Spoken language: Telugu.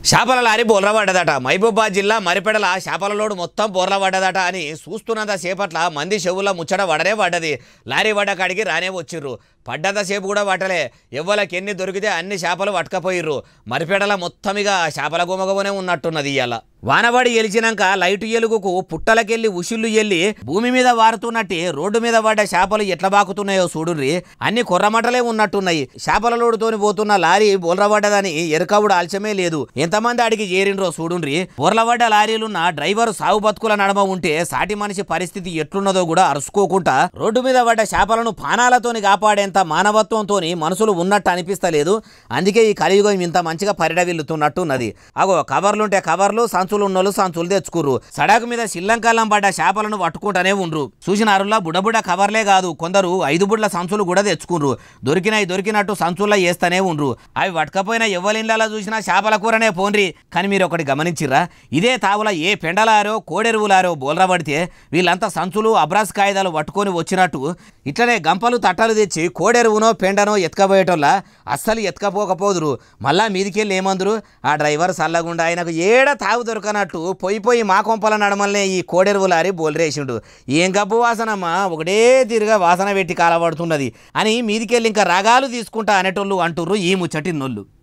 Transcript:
చేపల లారీ బోర్ల పడ్డదట మహబూబాద్ జిల్లా మరిపెడల చేపల లోడు మొత్తం బోర్ల పడ్డదట అని చూస్తున్నంత సేపట్ల మంది చెవుల ముచ్చట వడనే పడ్డది లారీ పడ్డ కాడికి రానే వచ్చిర్రు పడ్డంత సేపు కూడా పట్టలే ఎవ్వలకి ఎన్ని దొరికితే అన్ని చేపలు పట్టుకపోయిర్రు మరిపెడల మొత్తం ఇక చేపల గుమగమనే ఉన్నట్టున్నది ఇవాళ వానబడి ఎలిచినాక లైటు ఎలుగుకు పుట్టలకెళ్ళి ఉషుళ్ళు ఎల్లి భూమి మీద వారుతున్నట్టే రోడ్డు మీద పడ్డ చేపలు ఎట్లా బాకుతున్నాయో చూడుర్రి అన్ని కొర్రమటలే ఉన్నట్టున్నాయి చేపల లోడుతోని పోతున్న లారీ బోర్లబడ్డదని ఎరకవుడు ఆలస్యమే లేదు ఎంతమంది అడిగి చేరిండ్రో చూడుండ్రి బోర్లబడ్డ లారీలున్న డ్రైవర్ సాగు బతుకుల నడమ ఉంటే సాటి మనిషి పరిస్థితి ఎట్లున్నదో కూడా అరుసుకోకుండా రోడ్డు మీద పడ్డ చేపలను పానాలతోని కాపాడేంత మానవత్వంతోని మనుషులు ఉన్నట్టు అనిపిస్తలేదు అందుకే ఈ కలియుగం ఇంత మంచిగా పరిడవిల్లుతున్నట్టున్నది అగో కవర్లుంటే కవర్లు సంచులు ఉన్నోళ్ళు సంచులు తెచ్చుకుర్రు సడకు మీద శిల్లంకల్లం పడ్డ చేపలను పట్టుకుంటూనే ఉండ్రు చూసినారులా బుడబుడ కవర్లే కాదు కొందరు ఐదు బుడ్ల సంచులు కూడా తెచ్చుకుర్రు దొరికినాయి దొరికినట్టు సంచుల్లో వేస్తూనే ఉండ్రు అవి పట్టుకపోయినా ఎవ్వలిండ్లలో చూసినా చేపల కూరనే పోన్రి కానీ మీరు ఒకటి గమనించిర్రా ఇదే తావుల ఏ పెండలారో కోడెరువులారో బోల్రా పడితే వీళ్ళంతా సంచులు అబ్రాస్ కాయిదాలు పట్టుకొని వచ్చినట్టు ఇట్లనే గంపలు తట్టలు తెచ్చి కోడెరువునో పెండనో ఎత్తుకపోయేటోళ్ళ అస్సలు ఎత్తుకపోకపోదురు మళ్ళా మీదికెళ్ళి ఏమందురు ఆ డ్రైవర్ సల్లగుండా ఆయనకు ఏడ తాగు దొరకనట్టు పోయి పోయి మా కొంపల నడమల్నే ఈ కోడెరువు లారీ బోల్రేసిండు ఏం గబ్బు వాసనమ్మా ఒకటే తీరుగా వాసన పెట్టి కాలబడుతున్నది అని మీదికెళ్ళి ఇంకా రగాలు తీసుకుంటా అనేటోళ్ళు అంటుర్రు ఈ ముచ్చటి నొల్లు